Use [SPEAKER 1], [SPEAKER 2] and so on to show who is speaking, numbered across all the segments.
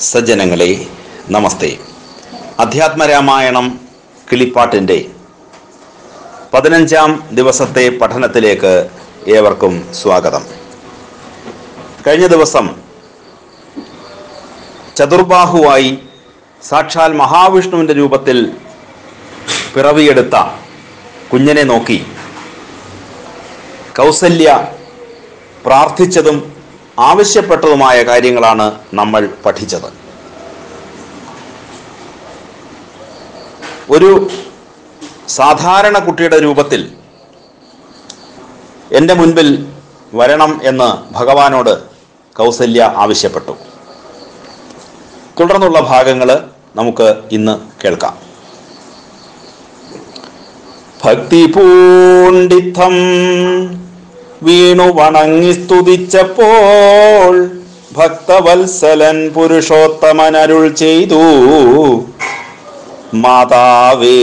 [SPEAKER 1] സജ്ജനങ്ങളെ നമസ്തേ അധ്യാത്മരാമായണം കിളിപ്പാട്ടിൻ്റെ പതിനഞ്ചാം ദിവസത്തെ പഠനത്തിലേക്ക് ഏവർക്കും സ്വാഗതം കഴിഞ്ഞ ദിവസം ചതുർബാഹുവായി സാക്ഷാൽ മഹാവിഷ്ണുവിൻ്റെ രൂപത്തിൽ പിറവിയെടുത്ത കുഞ്ഞിനെ നോക്കി കൗസല്യ പ്രാർത്ഥിച്ചതും ആവശ്യപ്പെട്ടതുമായ കാര്യങ്ങളാണ് നമ്മൾ പഠിച്ചത് ഒരു സാധാരണ കുട്ടിയുടെ രൂപത്തിൽ എൻ്റെ മുൻപിൽ വരണം എന്ന് ഭഗവാനോട് കൗസല്യ ആവശ്യപ്പെട്ടു തുടർന്നുള്ള ഭാഗങ്ങൾ നമുക്ക് ഇന്ന് കേൾക്കാം ഭക്തി പൂണ്ടിത്തം വീണു വണങ്ങി സ്തുതിച്ചപ്പോൾ ഭക്തവത്സലൻ പുരുഷോത്തമനരുൾ ചെയ്തു മാതാവേ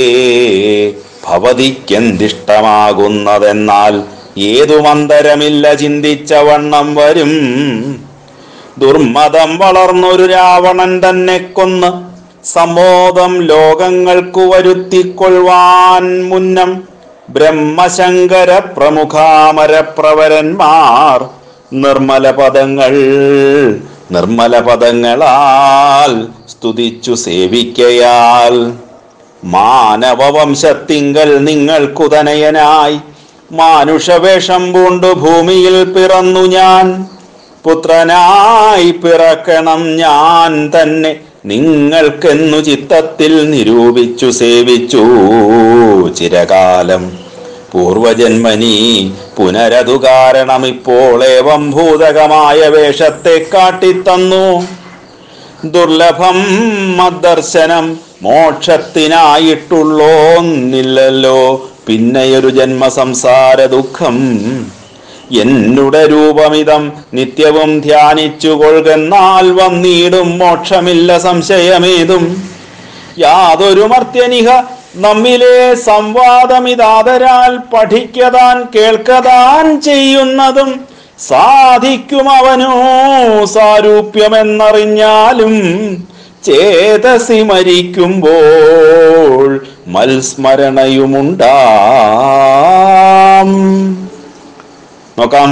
[SPEAKER 1] ഭവതിക്കെന്തിഷ്ടമാകുന്നതെന്നാൽ ഏതു മന്ദരമില്ല ചിന്തിച്ച വണ്ണം വരും ദുർമതം വളർന്നൊരു രാവണൻ തന്നെ കൊന്ന് സമോദം ലോകങ്ങൾക്കു വരുത്തിക്കൊള്ളുവാൻ മുന്നം ബ്രഹ്മശങ്കര പ്രമുഖാമരപ്രവരന്മാർ നിർമ്മല പദങ്ങൾ നിർമ്മല പദങ്ങളാൽ സ്തുതിച്ചു സേവിക്കയാൽ മാനവവംശത്തിങ്കൽ നിങ്ങൾക്കുതനയനായി മാനുഷവേഷം പൂണ്ടു ഭൂമിയിൽ പിറന്നു ഞാൻ പുത്രനായി പിറക്കണം ഞാൻ തന്നെ നിങ്ങൾക്കെന്നു ചിത്തത്തിൽ നിരൂപിച്ചു സേവിച്ചു ചിരകാലം പൂർവജന്മനി പുനരതു കാരണം ഇപ്പോൾ ഏവം ഭൂതകമായ വേഷത്തെ കാട്ടിത്തന്നു ദുർലഭം മദ്ദർശനം മോക്ഷത്തിനായിട്ടുള്ളോന്നില്ലല്ലോ പിന്നെയൊരു ജന്മസംസാര ദുഃഖം എന്നുടെ രൂപമിതം നിത്യവും ധ്യാനിച്ചു കൊള്ളുന്നാൽ വന്നിടും മോക്ഷമില്ല സംശയമേതും യാതൊരു മർത്യനിഹ നമ്മിലെ സംവാദമിതാതരാൽ പഠിക്കതാൻ കേൾക്കതാൻ ചെയ്യുന്നതും സാധിക്കും അവനോ സാരൂപ്യമെന്നറിഞ്ഞാലും ചേതസി മരിക്കുമ്പോൾ മൽസ്മരണയുമുണ്ടാം നോക്കാം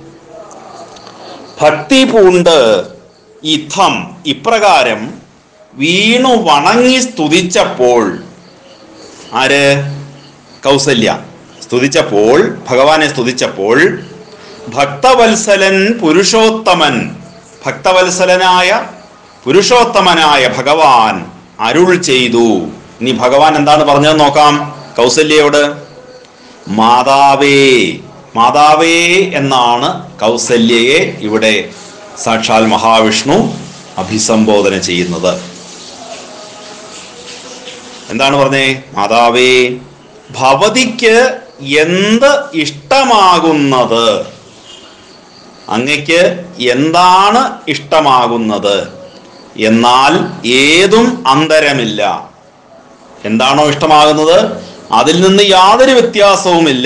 [SPEAKER 1] ഭക്തി പൂണ്ട് ഇത്തം ഇപ്രകാരം വീണു വണങ്ങി സ്തുതിച്ചപ്പോൾ ആര് കൗസല്യ സ്തുതിച്ചപ്പോൾ ഭഗവാനെ സ്തുതിച്ചപ്പോൾ ഭക്തവത്സലൻ പുരുഷോത്തമൻ ഭക്തവത്സലനായ പുരുഷോത്തമനായ ഭഗവാൻ അരുൾ ചെയ്തു ഇനി ഭഗവാൻ എന്താണ് പറഞ്ഞത് നോക്കാം കൗസല്യയോട് മാതാവേ മാതാവേ എന്നാണ് കൗസല്യയെ ഇവിടെ സാക്ഷാൽ മഹാവിഷ്ണു അഭിസംബോധന ചെയ്യുന്നത് എന്താണ് പറഞ്ഞേ മാതാവേ ഭവതിക്ക് എന്ത് ഇഷ്ടമാകുന്നത് അങ്ങയ്ക്ക് എന്താണ് ഇഷ്ടമാകുന്നത് എന്നാൽ ഏതും അന്തരമില്ല എന്താണോ ഇഷ്ടമാകുന്നത് അതിൽ നിന്ന് യാതൊരു വ്യത്യാസവുമില്ല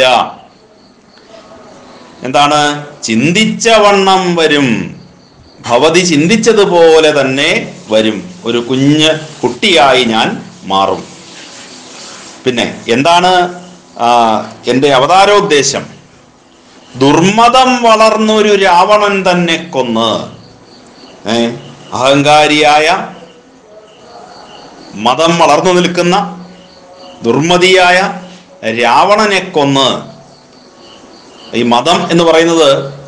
[SPEAKER 1] എന്താണ് ചിന്തിച്ച വണ്ണം വരും ഭവതി ചിന്തിച്ചതുപോലെ തന്നെ വരും ഒരു കുഞ്ഞ് കുട്ടിയായി ഞാൻ മാറും പിന്നെ എന്താണ് എൻ്റെ അവതാരോദ്ദേശം ദുർമതം വളർന്നൊരു രാവണൻ തന്നെ കൊന്ന് ഏ അഹങ്കാരിയായ മതം വളർന്നു നിൽക്കുന്ന ദുർമതിയായ രാവണനെ കൊന്ന് ഈ മതം എന്ന് പറയുന്നത്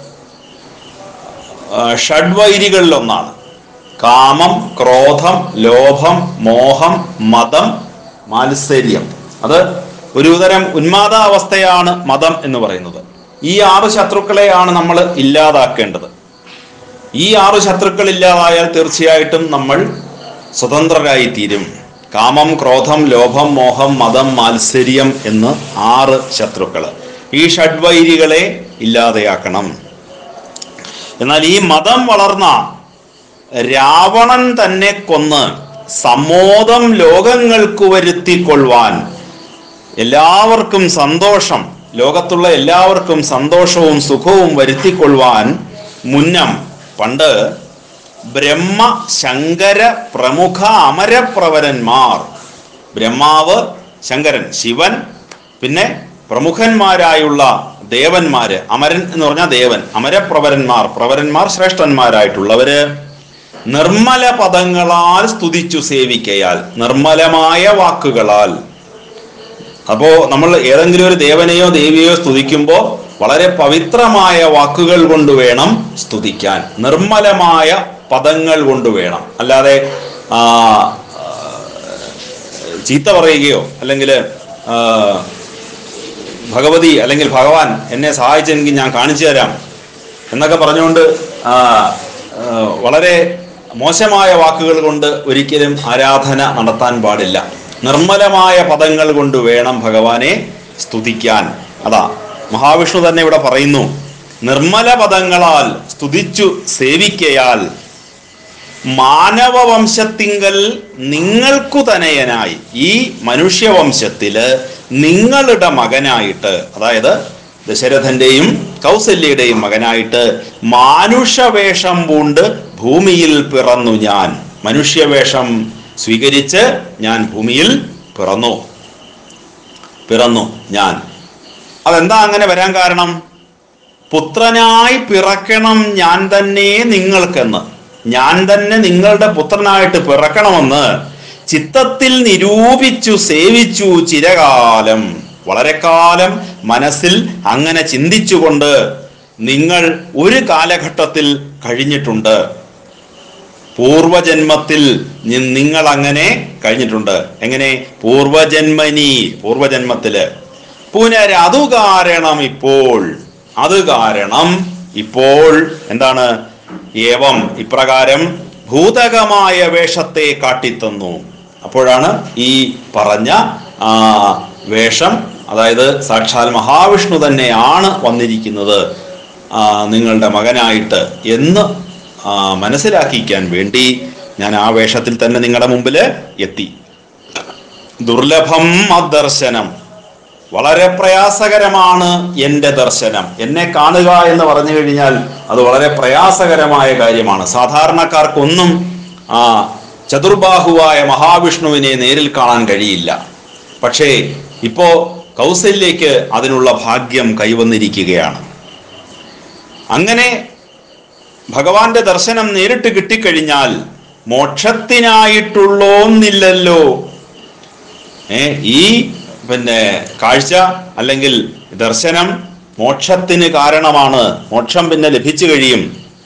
[SPEAKER 1] ഷഡ്വൈരികളിൽ ഒന്നാണ് കാമം ക്രോധം ലോഭം മോഹം മതം മാത്സര്യം അത് ഒരു തരം ഉന്മാദാവസ്ഥയാണ് മതം എന്ന് പറയുന്നത് ഈ ആറ് ശത്രുക്കളെയാണ് നമ്മൾ ഇല്ലാതാക്കേണ്ടത് ഈ ആറ് ശത്രുക്കൾ ഇല്ലാതായാൽ തീർച്ചയായിട്ടും നമ്മൾ സ്വതന്ത്രരായി തീരും കാമം ക്രോധം ലോഭം മോഹം മതം മാത്സര്യം എന്ന് ആറ് ശത്രുക്കൾ ഈ ഷഡ്വൈരികളെ ഇല്ലാതെയാക്കണം എന്നാൽ ഈ മതം വളർന്ന രാവണൻ തന്നെ കൊന്ന് സമോദം ലോകങ്ങൾക്ക് വരുത്തിക്കൊള്ളുവാൻ എല്ലാവർക്കും സന്തോഷം ലോകത്തുള്ള എല്ലാവർക്കും സന്തോഷവും സുഖവും വരുത്തിക്കൊള്ളുവാൻ മുന്നം പണ്ട് ബ്രഹ്മ ശങ്കര പ്രമുഖ അമരപ്രവരന്മാർ ബ്രഹ്മാവ് ശങ്കരൻ ശിവൻ പിന്നെ പ്രമുഖന്മാരായുള്ള ദേവന്മാര് അമരൻ എന്ന് പറഞ്ഞാൽ ദേവൻ അമരപ്രവരന്മാർ പ്രവരന്മാർ ശ്രേഷ്ഠന്മാരായിട്ടുള്ളവര് നിർമ്മല പദങ്ങളാൽ സ്തുതിച്ചു സേവിക്കയാൽ നിർമ്മലമായ വാക്കുകളാൽ അപ്പോ നമ്മൾ ഏതെങ്കിലും ഒരു ദേവനെയോ ദേവിയെയോ സ്തുതിക്കുമ്പോൾ വളരെ പവിത്രമായ വാക്കുകൾ കൊണ്ട് വേണം സ്തുതിക്കാൻ നിർമ്മലമായ പദങ്ങൾ കൊണ്ട് വേണം അല്ലാതെ ആ, ആ, ചീത്ത പറയുകയോ അല്ലെങ്കിൽ ഭഗവതി അല്ലെങ്കിൽ ഭഗവാൻ എന്നെ സഹായിച്ചെങ്കിൽ ഞാൻ കാണിച്ചു തരാം എന്നൊക്കെ പറഞ്ഞുകൊണ്ട് ആ, ആ, വളരെ മോശമായ വാക്കുകൾ കൊണ്ട് ഒരിക്കലും ആരാധന നടത്താൻ പാടില്ല നിർമ്മലമായ പദങ്ങൾ കൊണ്ട് വേണം ഭഗവാനെ സ്തുതിക്കാൻ അതാ മഹാവിഷ്ണു തന്നെ ഇവിടെ പറയുന്നു നിർമ്മല പദങ്ങളാൽ സ്തുതിച്ചു സേവിക്കയാൽ മാനവവംശത്തിങ്കൽ നിങ്ങൾക്കു തനയനായി ഈ മനുഷ്യവംശത്തില് നിങ്ങളുടെ മകനായിട്ട് അതായത് ദശരഥന്റെയും കൗസല്യയുടെയും മകനായിട്ട് മാനുഷവേഷം പൂണ്ട് ഭൂമിയിൽ പിറന്നു ഞാൻ മനുഷ്യവേഷം സ്വീകരിച്ച് ഞാൻ ഭൂമിയിൽ പിറന്നു പിറന്നു ഞാൻ അതെന്താ അങ്ങനെ വരാൻ കാരണം പുത്രനായി പിറക്കണം ഞാൻ തന്നെ നിങ്ങൾക്കെന്ന് ഞാൻ തന്നെ നിങ്ങളുടെ പുത്രനായിട്ട് പിറക്കണമെന്ന് ചിത്തത്തിൽ നിരൂപിച്ചു സേവിച്ചു ചിരകാലം വളരെ കാലം മനസ്സിൽ അങ്ങനെ ചിന്തിച്ചുകൊണ്ട് നിങ്ങൾ ഒരു കാലഘട്ടത്തിൽ കഴിഞ്ഞിട്ടുണ്ട് പൂർവജന്മത്തിൽ നി- നിങ്ങൾ അങ്ങനെ കഴിഞ്ഞിട്ടുണ്ട് എങ്ങനെ പൂർവജന്മനി പൂർവജന്മത്തില് പുനരതു കാരണം ഇപ്പോൾ അത് കാരണം ഇപ്പോൾ എന്താണ് ഏവം ഇപ്രകാരം ഭൂതകമായ വേഷത്തെ കാട്ടിത്തന്നു അപ്പോഴാണ് ഈ പറഞ്ഞ ആ, വേഷം അതായത് സാക്ഷാൽ മഹാവിഷ്ണു തന്നെയാണ് വന്നിരിക്കുന്നത് ആ, നിങ്ങളുടെ മകനായിട്ട് എന്ന് ആ, മനസ്സിലാക്കിക്കാൻ വേണ്ടി ഞാൻ ആ വേഷത്തിൽ തന്നെ നിങ്ങളുടെ മുമ്പിൽ എത്തി ദുർലഭം അദർശനം വളരെ പ്രയാസകരമാണ് എൻ്റെ ദർശനം എന്നെ കാണുക എന്ന് പറഞ്ഞു കഴിഞ്ഞാൽ അത് വളരെ പ്രയാസകരമായ കാര്യമാണ് സാധാരണക്കാർക്കൊന്നും ആ ചതുർബാഹുവായ മഹാവിഷ്ണുവിനെ നേരിൽ കാണാൻ കഴിയില്ല പക്ഷേ ഇപ്പോ കൗസല്യയ്ക്ക് അതിനുള്ള ഭാഗ്യം കൈവന്നിരിക്കുകയാണ് അങ്ങനെ ഭഗവാന്റെ ദർശനം നേരിട്ട് കിട്ടിക്കഴിഞ്ഞാൽ മോക്ഷത്തിനായിട്ടുള്ളോന്നില്ലല്ലോ ഏ ഈ പിന്നെ കാഴ്ച അല്ലെങ്കിൽ ദർശനം മോക്ഷത്തിന് കാരണമാണ് മോക്ഷം പിന്നെ ലഭിച്ചു കഴിയും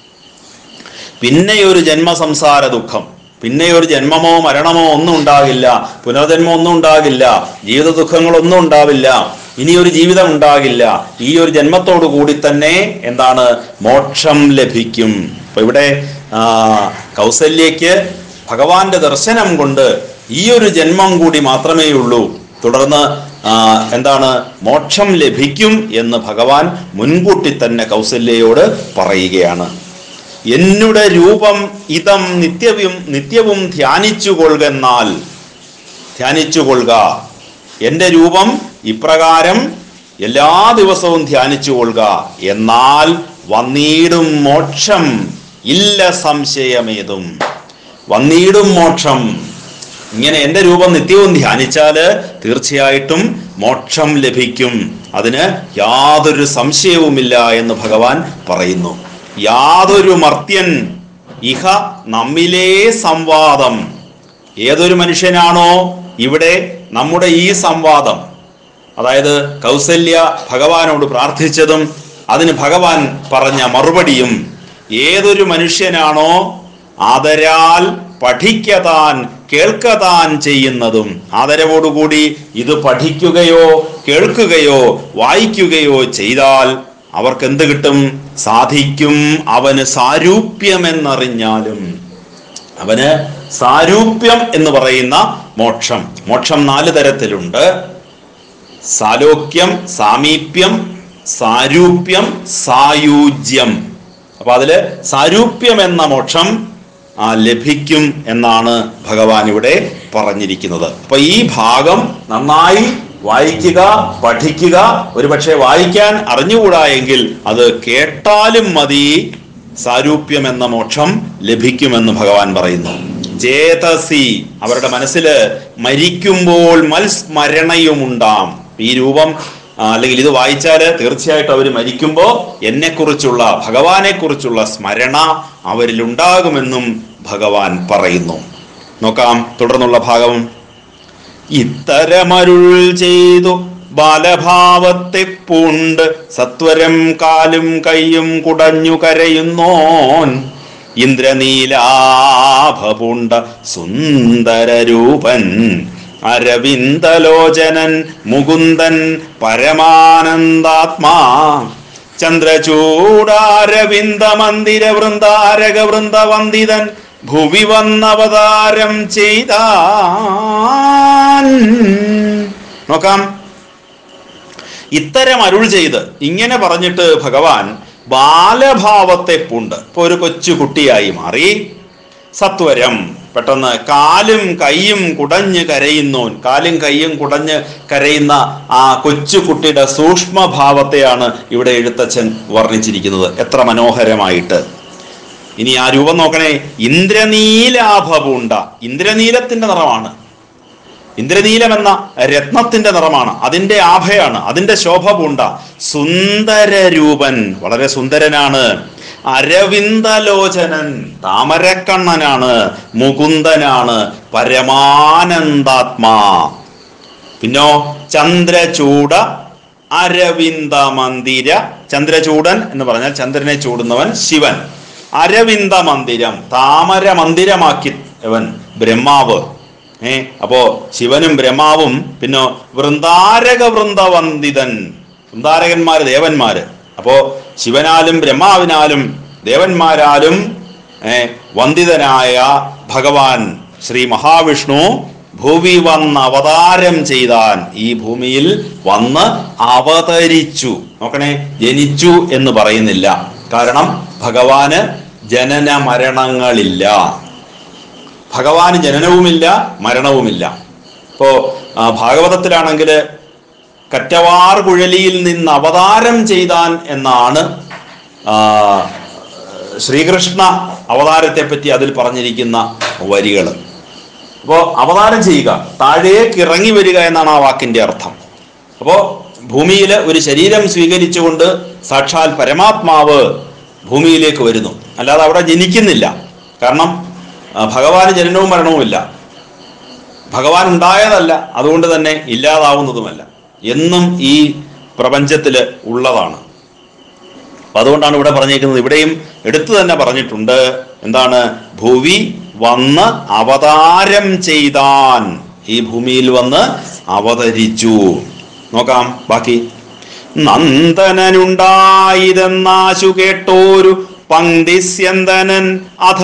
[SPEAKER 1] പിന്നെ ഒരു ജന്മസംസാര ദുഃഖം പിന്നെ ഒരു ജന്മമോ മരണമോ ഒന്നും ഉണ്ടാകില്ല പുനർജന്മം ഒന്നും ഉണ്ടാകില്ല ജീവിത ദുഃഖങ്ങളൊന്നും ഉണ്ടാവില്ല ഇനി ഒരു ജീവിതം ഉണ്ടാകില്ല ഈ ഒരു ജന്മത്തോടു കൂടി തന്നെ എന്താണ് മോക്ഷം ലഭിക്കും അപ്പൊ ഇവിടെ ആ, കൗസല്യയ്ക്ക് ഭഗവാന്റെ ദർശനം കൊണ്ട് ഈ ഒരു ജന്മം കൂടി മാത്രമേ ഉള്ളൂ തുടർന്ന് ആ, എന്താണ് മോക്ഷം ലഭിക്കും എന്ന് ഭഗവാൻ മുൻകൂട്ടി തന്നെ കൗസല്യയോട് പറയുകയാണ് എന്നുടെ രൂപം ഇതം നിത്യവും നിത്യവും ധ്യാനിച്ചു കൊള്ളുകെന്നാൽ ധ്യാനിച്ചു കൊള്ളുക എൻ്റെ രൂപം ഇപ്രകാരം എല്ലാ ദിവസവും ധ്യാനിച്ചു കൊള്ളുക എന്നാൽ വന്നീടും മോക്ഷം ഇല്ല സംശയമേതും വന്നീടും മോക്ഷം ഇങ്ങനെ എൻ്റെ രൂപം നിത്യവും ധ്യാനിച്ചാല് തീർച്ചയായിട്ടും മോക്ഷം ലഭിക്കും അതിന് യാതൊരു സംശയവുമില്ല എന്ന് ഭഗവാൻ പറയുന്നു യാതൊരു മർത്യൻ ഇഹ നമ്മിലേ സംവാദം ഏതൊരു മനുഷ്യനാണോ ഇവിടെ നമ്മുടെ ഈ സംവാദം അതായത് കൗസല്യ ഭഗവാനോട് പ്രാർത്ഥിച്ചതും അതിന് ഭഗവാൻ പറഞ്ഞ മറുപടിയും ഏതൊരു മനുഷ്യനാണോ ആദരാൽ പഠിക്കതാൻ കേൾക്കതാൻ ചെയ്യുന്നതും ആദരവോടുകൂടി ഇത് പഠിക്കുകയോ കേൾക്കുകയോ വായിക്കുകയോ ചെയ്താൽ അവർക്ക് എന്ത് കിട്ടും സാധിക്കും അവന് സാരൂപ്യമെന്നറിഞ്ഞാലും അവന് സാരൂപ്യം എന്ന് പറയുന്ന മോക്ഷം മോക്ഷം നാല് തരത്തിലുണ്ട് സാലോക്യം സാമീപ്യം സാരൂപ്യം സായൂജ്യം അപ്പൊ അതില് സാരൂപ്യം എന്ന മോക്ഷം ആ, ലഭിക്കും എന്നാണ് ഭഗവാൻ ഇവിടെ പറഞ്ഞിരിക്കുന്നത് അപ്പൊ ഈ ഭാഗം നന്നായി വായിക്കുക പഠിക്കുക ഒരുപക്ഷെ വായിക്കാൻ അറിഞ്ഞുകൂടാ എങ്കിൽ അത് കേട്ടാലും മതി സാരൂപ്യം എന്ന മോക്ഷം ലഭിക്കുമെന്ന് ഭഗവാൻ പറയുന്നു ചേതസി അവരുടെ മനസ്സിൽ മരിക്കുമ്പോൾ മൽസ്മരണയുമുണ്ടാം ഈ രൂപം ആ, അല്ലെങ്കിൽ ഇത് വായിച്ചാൽ തീർച്ചയായിട്ടും അവർ മരിക്കുമ്പോൾ എന്നെക്കുറിച്ചുള്ള ഭഗവാനെക്കുറിച്ചുള്ള സ്മരണ അവരിൽ ഉണ്ടാകുമെന്നും ഭഗവാൻ പറയുന്നു നോക്കാം തുടർന്നുള്ള ഭാഗം ഇത്തരമരുൾ ചെയ്തു ബാലഭാവത്തെ പൂണ്ട് സത്വരം കാലും കൈയും കുടഞ്ഞു കരയുന്നോൻ ഇന്ദ്രനീലാഭപുണ്ട സുന്ദരരൂപൻ അരവിന്ദലോചനൻ മുകുന്ദൻ പരമാനന്ദാത്മാ ചന്ദ്രചൂടാരവിന്ദ മന്ദിര വൃന്ദാരക വൃന്ദവന്ദിതൻ ഭുവി വന്നവതാരം ചെയ്താൻ നോക്കാം ഇത്തരം അരുൾ ചെയ്ത് ഇങ്ങനെ പറഞ്ഞിട്ട് ഭഗവാൻ ബാലഭാവത്തെ പൂണ്ട് ഇപ്പൊ ഒരു കൊച്ചു കുട്ടിയായി മാറി സത്വരം പെട്ടെന്ന് കാലും കൈയും കുടഞ്ഞ് കരയുന്നോൻ കാലും കൈയും കുടഞ്ഞ് കരയുന്ന ആ കൊച്ചു കുട്ടിയുടെ സൂക്ഷ്മഭാവത്തെയാണ് ഇവിടെ എഴുത്തച്ഛൻ വർണ്ണിച്ചിരിക്കുന്നത് എത്ര മനോഹരമായിട്ട് ഇനി ആ രൂപം നോക്കണേ ഇന്ദ്രനീലാഭപൂണ്ട ഇന്ദ്രനീലത്തിന്റെ നിറമാണ് ഇന്ദ്രനീലം എന്ന രത്നത്തിന്റെ നിറമാണ് അതിന്റെ ആഭയാണ് അതിന്റെ ശോഭ പൂണ്ട സുന്ദര രൂപൻ വളരെ സുന്ദരനാണ് അരവിന്ദലോചനൻ താമരക്കണ്ണനാണ് മുകുന്ദനാണ് പരമാനന്ദാത്മാ പിന്നോ ചന്ദ്രചൂട അരവിന്ദ മന്ദിര ചന്ദ്രചൂടൻ എന്ന് പറഞ്ഞാൽ ചന്ദ്രനെ ചൂടുന്നവൻ ശിവൻ അരവിന്ദ മന്ദിരം താമര മന്ദിരമാക്കിയവൻ ബ്രഹ്മാവ് ഏ അപ്പോ ശിവനും ബ്രഹ്മാവും പിന്നെ വൃന്ദാരക വൃന്ദവന്ദിതൻ വൃന്ദാരകന്മാര് ദേവന്മാര് അപ്പോ ശിവനാലും ബ്രഹ്മാവിനാലും ദേവന്മാരാലും ഏ വന്ദിതനായ ഭഗവാൻ ശ്രീ മഹാവിഷ്ണു ഭൂമി വന്ന് അവതാരം ചെയ്താൻ ഈ ഭൂമിയിൽ വന്ന് അവതരിച്ചു നോക്കണേ ജനിച്ചു എന്ന് പറയുന്നില്ല കാരണം ഭഗവാന് ജനന മരണങ്ങളില്ല ഭഗവാന് ജനനവുമില്ല മരണവുമില്ല ഇപ്പോ ആ, ഭാഗവതത്തിലാണെങ്കിൽ കറ്റവാർ കുഴലിയിൽ നിന്ന് അവതാരം ചെയ്താൻ എന്നാണ് ആ, ശ്രീകൃഷ്ണ അവതാരത്തെ പറ്റി അതിൽ പറഞ്ഞിരിക്കുന്ന വരികൾ അപ്പോൾ അവതാരം ചെയ്യുക താഴേക്ക് ഇറങ്ങി വരിക എന്നാണ് ആ വാക്കിന്റെ അർത്ഥം അപ്പോൾ ഭൂമിയിൽ ഒരു ശരീരം സ്വീകരിച്ചുകൊണ്ട് സാക്ഷാൽ പരമാത്മാവ് ഭൂമിയിലേക്ക് വരുന്നു അല്ലാതെ അവിടെ ജനിക്കുന്നില്ല കാരണം ആ, ഭഗവാന് ജനനവും മരണവുമില്ല ഭഗവാൻ ഉണ്ടായതല്ല അതുകൊണ്ട് തന്നെ ഇല്ലാതാവുന്നതുമല്ല എന്നും ഈ പ്രപഞ്ചത്തിൽ ഉള്ളതാണ് അപ്പൊ അതുകൊണ്ടാണ് ഇവിടെ പറഞ്ഞിരിക്കുന്നത് ഇവിടെയും എടുത്തു തന്നെ പറഞ്ഞിട്ടുണ്ട് എന്താണ് ഭൂവി വന്ന് അവതാരം ചെയ്താൻ ഈ ഭൂമിയിൽ വന്ന് അവതരിച്ചു നോക്കാം ബാക്കി നന്ദനനുണ്ടായതെന്നാശു കേട്ടോരു പങ്ക്തിസ്യന്തനൻ അധ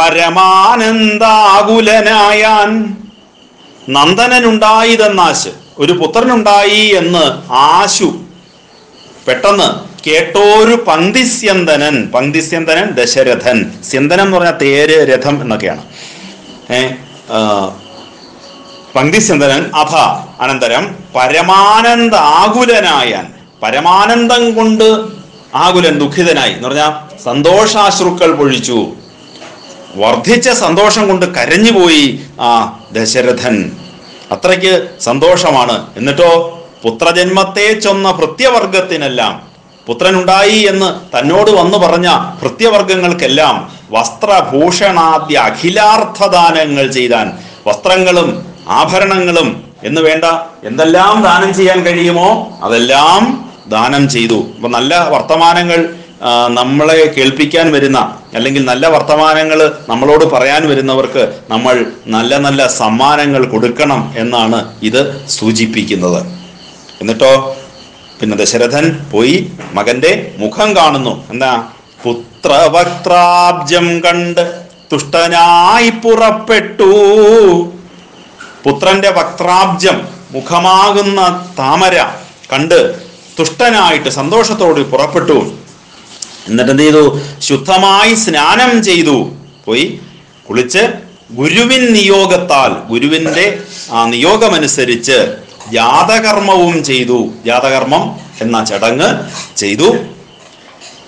[SPEAKER 1] പരമാനന്ദാകുലനായാൻ നന്ദനനുണ്ടായതെന്നാശ് ഒരു പുത്രനുണ്ടായി എന്ന് ആശു പെട്ടെന്ന് കേട്ടോരു പങ്ക്തിസ്യന്തനൻ പങ്ക്തിസ്യന്തനൻ ദശരഥൻ സ്യന്തനം എന്ന് പറഞ്ഞാൽ തേര് രഥം എന്നൊക്കെയാണ് ഏ ആ, പങ്ക്തിസ്യന്തനൻ അഥ അനന്തരം പരമാനന്ദ ആകുലനായാൻ പരമാനന്ദം കൊണ്ട് ആകുലൻ ദുഃഖിതനായി എന്ന് പറഞ്ഞാൽ സന്തോഷാശ്രുക്കൾ പൊഴിച്ചു വർദ്ധിച്ച സന്തോഷം കൊണ്ട് കരഞ്ഞുപോയി ആ ദശരഥൻ അത്രയ്ക്ക് സന്തോഷമാണ് എന്നിട്ടോ പുത്രജന്മത്തെ ചൊന്ന ഭൃത്യവർഗത്തിനെല്ലാം പുത്രനുണ്ടായി എന്ന് തന്നോട് വന്നു പറഞ്ഞ ഭൃത്യവർഗങ്ങൾക്കെല്ലാം വസ്ത്രഭൂഷണാദ്യ അഖിലാർത്ഥദാനങ്ങൾ ചെയ്താൻ വസ്ത്രങ്ങളും ആഭരണങ്ങളും എന്ന് വേണ്ട എന്തെല്ലാം ദാനം ചെയ്യാൻ കഴിയുമോ അതെല്ലാം ദാനം ചെയ്തു അപ്പൊ നല്ല വർത്തമാനങ്ങൾ ആ, നമ്മളെ കേൾപ്പിക്കാൻ വരുന്ന അല്ലെങ്കിൽ നല്ല വർത്തമാനങ്ങൾ നമ്മളോട് പറയാൻ വരുന്നവർക്ക് നമ്മൾ നല്ല നല്ല സമ്മാനങ്ങൾ കൊടുക്കണം എന്നാണ് ഇത് സൂചിപ്പിക്കുന്നത് എന്നിട്ടോ പിന്നെ ദശരഥൻ പോയി മകന്റെ മുഖം കാണുന്നു എന്താ പുത്രവക്ത്രാബ്ജം കണ്ട് തുഷ്ടനായി പുറപ്പെട്ടു പുത്രന്റെ വക്ത്രാബ്ജം മുഖമാകുന്ന താമര കണ്ട് തുഷ്ടനായിട്ട് സന്തോഷത്തോട് പുറപ്പെട്ടു എന്നിട്ട് എന്ത് ചെയ്തു ശുദ്ധമായി സ്നാനം ചെയ്തു പോയി കുളിച്ച് ഗുരുവിൻ നിയോഗത്താൽ ഗുരുവിന്റെ ആ നിയോഗമനുസരിച്ച് ജാതകർമ്മവും ചെയ്തു ജാതകർമ്മം എന്ന ചടങ്ങ് ചെയ്തു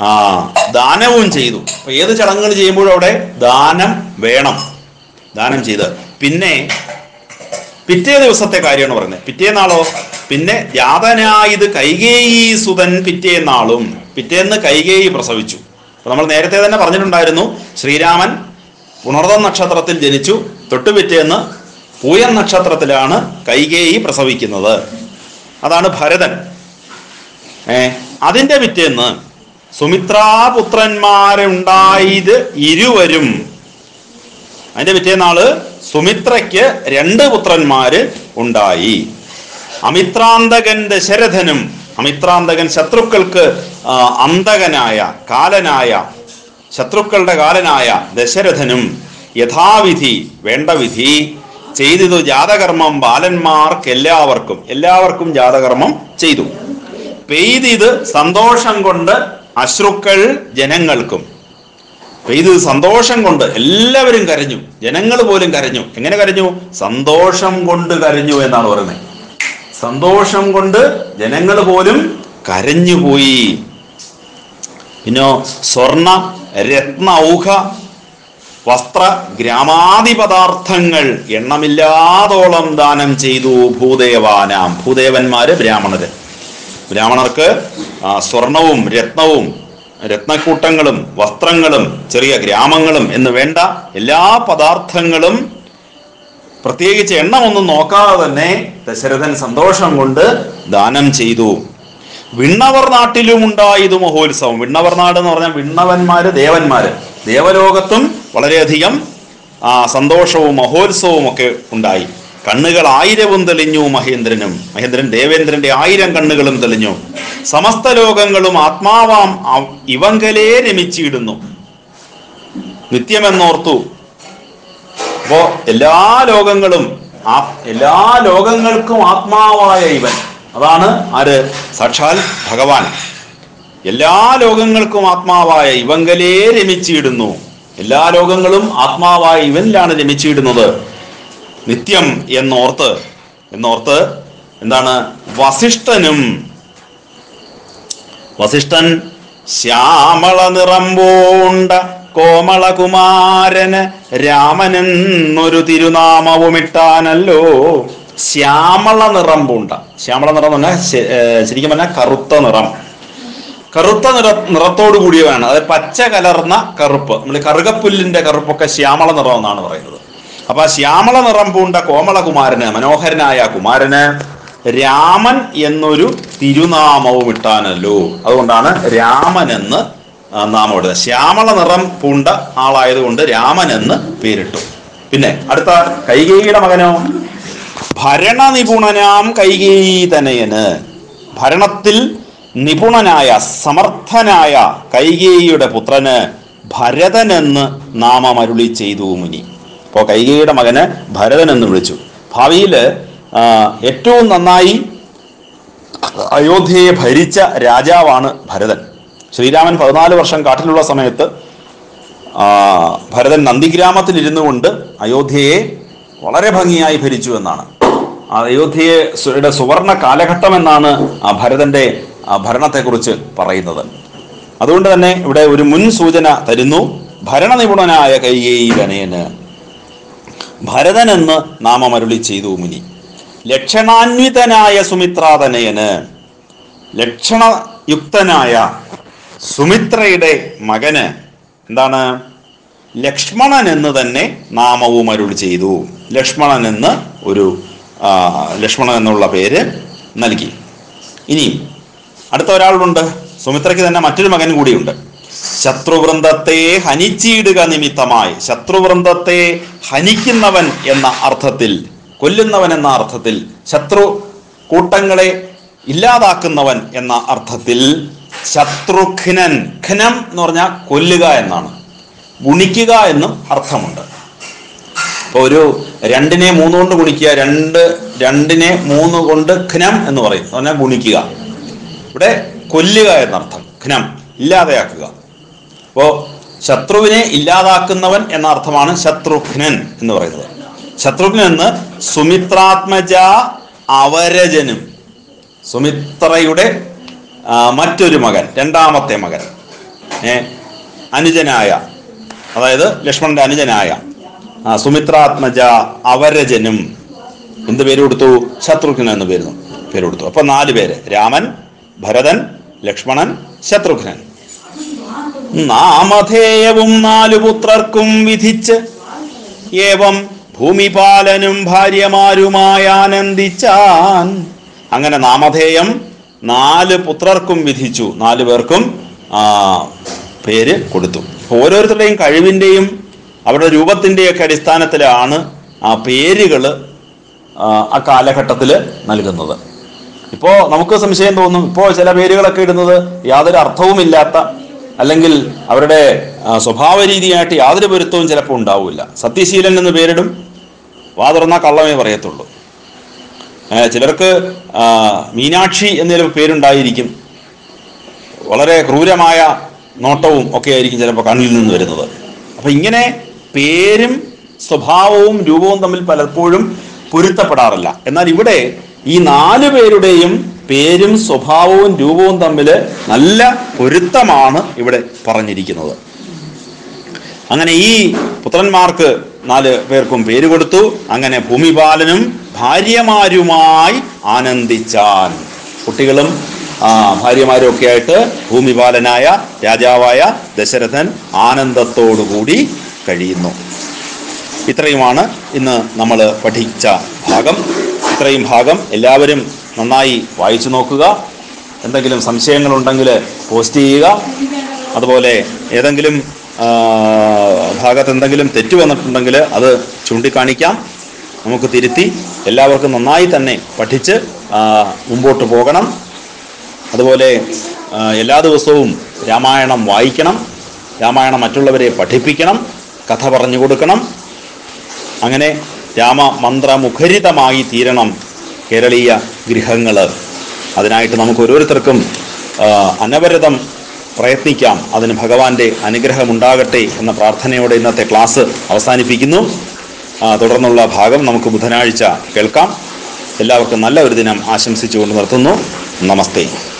[SPEAKER 1] ആ ദാനവും ചെയ്തു അപ്പൊ ഏത് ചടങ്ങുകൾ ചെയ്യുമ്പോഴും അവിടെ ദാനം വേണം ദാനം ചെയ്ത് പിന്നെ പിറ്റേ ദിവസത്തെ കാര്യമാണ് പറയുന്നത് പിറ്റേന്നാളോ പിന്നെ ജാതനായത് കൈകേയി സുതൻ പിറ്റേന്നാളും പിറ്റേന്ന് കൈകേയി പ്രസവിച്ചു അപ്പൊ നമ്മൾ നേരത്തെ തന്നെ പറഞ്ഞിട്ടുണ്ടായിരുന്നു ശ്രീരാമൻ പുണർദം നക്ഷത്രത്തിൽ ജനിച്ചു തൊട്ടു പിറ്റേന്ന് പൂയൻ നക്ഷത്രത്തിലാണ് കൈകേയി പ്രസവിക്കുന്നത് അതാണ് ഭരതൻ ഏ അതിന്റെ പിറ്റേന്ന് സുമിത്രാപുത്രന്മാരുണ്ടായത് ഇരുവരും അതിന്റെ പിറ്റേന്നാള് സുമിത്രയ്ക്ക് രണ്ട് പുത്രന്മാര് ഉണ്ടായി അമിത്രാന്തകൻ ദശരഥനും അമിത്രാന്തകൻ ശത്രുക്കൾക്ക് ആ, അന്തകനായ കാലനായ ശത്രുക്കളുടെ കാലനായ ദശരഥനും യഥാവിധി വേണ്ട വിധി ചെയ്തിതു ജാതകർമ്മം ബാലന്മാർക്ക് എല്ലാവർക്കും എല്ലാവർക്കും ജാതകർമ്മം ചെയ്തു പെയ്തിത് സന്തോഷം കൊണ്ട് അശ്രുക്കൾ ജനങ്ങൾക്കും പെയ്ത് സന്തോഷം കൊണ്ട് എല്ലാവരും കരഞ്ഞു ജനങ്ങൾ പോലും കരഞ്ഞു എങ്ങനെ കരഞ്ഞു സന്തോഷം കൊണ്ട് കരഞ്ഞു എന്നാണ് പറയുന്നത് സന്തോഷം കൊണ്ട് ജനങ്ങൾ പോലും കരഞ്ഞുപോയി പിന്നോ സ്വർണ രത്ന ഔഹ വസ്ത്ര ഗ്രാമാദി പദാർത്ഥങ്ങൾ എണ്ണമില്ലാതോളം ദാനം ചെയ്തു ഭൂദേവാനാം ഭൂദേവന്മാര് ബ്രാഹ്മണര് ബ്രാഹ്മണർക്ക് ആ, സ്വർണവും രത്നവും രത്നക്കൂട്ടങ്ങളും വസ്ത്രങ്ങളും ചെറിയ ഗ്രാമങ്ങളും എന്ന് വേണ്ട എല്ലാ പദാർത്ഥങ്ങളും പ്രത്യേകിച്ച് എണ്ണമൊന്നും നോക്കാതെ തന്നെ ദശരഥൻ സന്തോഷം കൊണ്ട് ദാനം ചെയ്തു വിണ്ണവർ നാട്ടിലും ഉണ്ടായത് മഹോത്സവം വിണ്ണവർ നാട് എന്ന് പറഞ്ഞാൽ വിണ്ണവന്മാര് ദേവന്മാര് ദേവലോകത്തും വളരെയധികം ആ സന്തോഷവും മഹോത്സവവും ഒക്കെ ഉണ്ടായി കണ്ണുകൾ ആയിരവും തെളിഞ്ഞു മഹേന്ദ്രനും മഹേന്ദ്രൻ ദേവേന്ദ്രന്റെ ആയിരം കണ്ണുകളും തെളിഞ്ഞു സമസ്ത ലോകങ്ങളും ആത്മാവാം അവ- ഇവങ്കലേ രമിച്ചിടുന്നു നിത്യമെന്നോർത്തു അപ്പോ എല്ലാ ലോകങ്ങളും ആ എല്ലാ ലോകങ്ങൾക്കും ആത്മാവായ ഇവൻ അതാണ് ആര് സാക്ഷാൽ ഭഗവാൻ എല്ലാ ലോകങ്ങൾക്കും ആത്മാവായ ഇവങ്കലേ രമിച്ചിടുന്നു എല്ലാ ലോകങ്ങളും ആത്മാവായ ഇവനിലാണ് രമിച്ചിടുന്നത് നിത്യം എന്നോർത്ത് എന്നോർത്ത് എന്താണ് വസിഷ്ഠനും വസിഷ്ഠൻ ശ്യാമള നിറമ്പോണ്ട കോമളകുമാരന് രാമനെന്നൊരു തിരുനാമവുമിട്ടാനല്ലോ ശ്യാമള നിറം പൂണ്ട ശ്യാമള നിറം എന്ന് പറഞ്ഞാൽ ശ- ഏർ ശരിക്കും പറഞ്ഞാൽ കറുത്ത നിറം കറുത്ത നിറ നിറത്തോടു കൂടിയവയാണ് അതായത് പച്ച കലർന്ന കറുപ്പ് നമ്മൾ കറുകപ്പുല്ലിന്റെ കറുപ്പൊക്കെ ശ്യാമള നിറം എന്നാണ് പറയുന്നത് അപ്പൊ ആ ശ്യാമള നിറം പൂണ്ട കോമളകുമാരന് മനോഹരനായ കുമാരന് രാമൻ എന്നൊരു തിരുനാമവും ഇട്ടാനല്ലോ അതുകൊണ്ടാണ് രാമൻ എന്ന് ആ, നാമം ഇടുന്നത് ശ്യാമള നിറം പൂണ്ട ആളായതുകൊണ്ട് രാമൻ എന്ന് പേരിട്ടു പിന്നെ അടുത്ത കൈകേയിയുടെ മകനോ ഭരണ നിപുണനാം കൈകേയി തനയന് ഭരണത്തിൽ നിപുണനായ സമർത്ഥനായ കൈകേയിയുടെ പുത്രന് ഭരതൻ എന്ന് നാമമരുളി ചെയ്തു മുനി അപ്പോൾ കൈകേയിയുടെ മകന് ഭരതൻ എന്ന് വിളിച്ചു ഭാവിയിൽ ഏറ്റവും നന്നായി അയോധ്യയെ ഭരിച്ച രാജാവാണ് ഭരതൻ ശ്രീരാമൻ പതിനാല് വർഷം കാട്ടിലുള്ള സമയത്ത് ആ, ഭരതൻ നന്ദിഗ്രാമത്തിൽ ഇരുന്നു കൊണ്ട് അയോധ്യയെ വളരെ ഭംഗിയായി ഭരിച്ചു എന്നാണ് ആ അയോധ്യയെ സു- യുടെ സുവർണ കാലഘട്ടം എന്നാണ് ആ ഭരതന്റെ ആ ഭരണത്തെക്കുറിച്ച് പറയുന്നത് അതുകൊണ്ട് തന്നെ ഇവിടെ ഒരു മുൻ സൂചന തരുന്നു ഭരണനിപുണനായ കൈകേയി തനയന് ഭരതൻ എന്ന് നാമമരുളി ചെയ്തു മുനി ലക്ഷണാന്വിതനായ സുമിത്രാതനയന് ലക്ഷണയുക്തനായ സുമിത്രയുടെ മകന് എന്താണ് ലക്ഷ്മണൻ എന്ന് തന്നെ നാമവും അരുൾ ചെയ്തു ലക്ഷ്മണൻ എന്ന് ഒരു ആ, ലക്ഷ്മണൻ എന്നുള്ള പേര് നൽകി ഇനി അടുത്ത ഒരാളുണ്ട് സുമിത്രയ്ക്ക് തന്നെ മറ്റൊരു മകൻ കൂടിയുണ്ട് ശത്രുവൃന്ദത്തെ ഹനിച്ചിടുക നിമിത്തമായി ശത്രുവൃന്ദത്തെ ഹനിക്കുന്നവൻ എന്ന അർത്ഥത്തിൽ കൊല്ലുന്നവൻ എന്ന അർത്ഥത്തിൽ ശത്രു കൂട്ടങ്ങളെ ഇല്ലാതാക്കുന്നവൻ എന്ന അർത്ഥത്തിൽ ശത്രുഘ്നൻ ഘനം എന്ന് പറഞ്ഞാൽ കൊല്ലുക എന്നാണ് ഗുണിക്കുക എന്നും അർത്ഥമുണ്ട് ഇപ്പൊ ഒരു രണ്ടിനെ മൂന്ന് കൊണ്ട് ഗുണിക്കുക രണ്ട് രണ്ടിനെ മൂന്ന് കൊണ്ട് ഘനം എന്ന് പറയും എന്ന് പറഞ്ഞാൽ ഗുണിക്കുക ഇവിടെ കൊല്ലുക എന്നർത്ഥം ഘനം ഇല്ലാതെയാക്കുക അപ്പോ ശത്രുവിനെ ഇല്ലാതാക്കുന്നവൻ എന്ന അർത്ഥമാണ് ശത്രുഘ്നൻ എന്ന് പറയുന്നത് ശത്രുഘ്നൻ എന്ന് സുമിത്രാത്മജ അവരജനും സുമിത്രയുടെ ആ, മറ്റൊരു മകൻ രണ്ടാമത്തെ മകൻ ഏ അനുജനായ അതായത് ലക്ഷ്മണന്റെ അനുജനായ ആ, സുമിത്രാത്മജ അവരജനും എന്ത് പേര് കൊടുത്തു ശത്രുഘ്നൻ എന്ന് പേര് പേര് കൊടുത്തു അപ്പൊ നാല് പേര് രാമൻ ഭരതൻ ലക്ഷ്മണൻ ശത്രുഘ്നൻ നാമധേയവും നാലു പുത്രർക്കും വിധിച്ച് ഏവം ഭൂമിപാലനും ഭാര്യമാരുമായി ആനന്ദിച്ചാൻ അങ്ങനെ നാമധേയം നാല് പുത്രർക്കും വിധിച്ചു നാല് പേർക്കും ആ, പേര് കൊടുത്തു അപ്പൊ ഓരോരുത്തരുടെയും കഴിവിൻ്റെയും അവരുടെ രൂപത്തിൻ്റെയൊക്കെ അടിസ്ഥാനത്തിലാണ് ആ പേരുകൾ ആ കാലഘട്ടത്തിൽ നൽകുന്നത് ഇപ്പോൾ നമുക്ക് സംശയം തോന്നും ഇപ്പോൾ ചില പേരുകളൊക്കെ ഇടുന്നത് യാതൊരു അർത്ഥവുമില്ലാത്ത അല്ലെങ്കിൽ അവരുടെ ആ, സ്വഭാവ രീതിയായിട്ട് യാതൊരു പൊരുത്തവും ചിലപ്പോൾ ഉണ്ടാവില്ല സത്യശീലൻ എന്ന് പേരിടും വാ തുറന്നാൽ കള്ളമേ പറയത്തുള്ളൂ ഏ, ചിലർക്ക് ആ, മീനാക്ഷി എന്നൊരു പേരുണ്ടായിരിക്കും വളരെ ക്രൂരമായ നോട്ടവും ഒക്കെ ആയിരിക്കും ചിലപ്പോൾ കണ്ണിൽ നിന്ന് വരുന്നത് അപ്പൊ ഇങ്ങനെ പേരും സ്വഭാവവും രൂപവും തമ്മിൽ പലപ്പോഴും പൊരുത്തപ്പെടാറില്ല എന്നാൽ ഇവിടെ ഈ നാല് പേരുടെയും പേരും സ്വഭാവവും രൂപവും തമ്മിൽ നല്ല പൊരുത്തമാണ് ഇവിടെ പറഞ്ഞിരിക്കുന്നത് അങ്ങനെ ഈ പുത്രന്മാർക്ക് നാല് പേർക്കും പേര് കൊടുത്തു അങ്ങനെ ഭൂമിപാലനും ഭാര്യമാരുമായി ആനന്ദിച്ചാൻ കുട്ടികളും ആ, ഭാര്യമാരും ഒക്കെ ആയിട്ട് ഭൂമിപാലനായ രാജാവായ ദശരഥൻ ആനന്ദത്തോടുകൂടി കഴിയുന്നു ഇത്രയുമാണ് ഇന്ന് നമ്മൾ പഠിച്ച ഭാഗം ഇത്രയും ഭാഗം എല്ലാവരും നന്നായി വായിച്ചു നോക്കുക എന്തെങ്കിലും സംശയങ്ങളുണ്ടെങ്കിൽ പോസ്റ്റ് ചെയ്യുക അതുപോലെ ഏതെങ്കിലും ആ, ഭാഗത്ത് എന്തെങ്കിലും തെറ്റ് വന്നിട്ടുണ്ടെങ്കിൽ അത് ചൂണ്ടിക്കാണിക്കാം നമുക്ക് തിരുത്തി എല്ലാവർക്കും നന്നായി തന്നെ പഠിച്ച് ആ, മുമ്പോട്ട് പോകണം അതുപോലെ ആ, എല്ലാ ദിവസവും രാമായണം വായിക്കണം രാമായണം മറ്റുള്ളവരെ പഠിപ്പിക്കണം കഥ പറഞ്ഞു കൊടുക്കണം അങ്ങനെ രാമമന്ത്രമുഖരിതമായി തീരണം കേരളീയ ഗൃഹങ്ങൾ അതിനായിട്ട് നമുക്ക് ഓരോരുത്തർക്കും ആ, അനവരതം പ്രയത്നിക്കാം അതിന് ഭഗവാന്റെ അനുഗ്രഹമുണ്ടാകട്ടെ എന്ന പ്രാർത്ഥനയോടെ ഇന്നത്തെ ക്ലാസ് അവസാനിപ്പിക്കുന്നു ആ, തുടർന്നുള്ള ഭാഗം നമുക്ക് ബുധനാഴ്ച കേൾക്കാം എല്ലാവർക്കും നല്ല ഒരു ദിനം ആശംസിച്ചുകൊണ്ട് നിർത്തുന്നു നമസ്തേ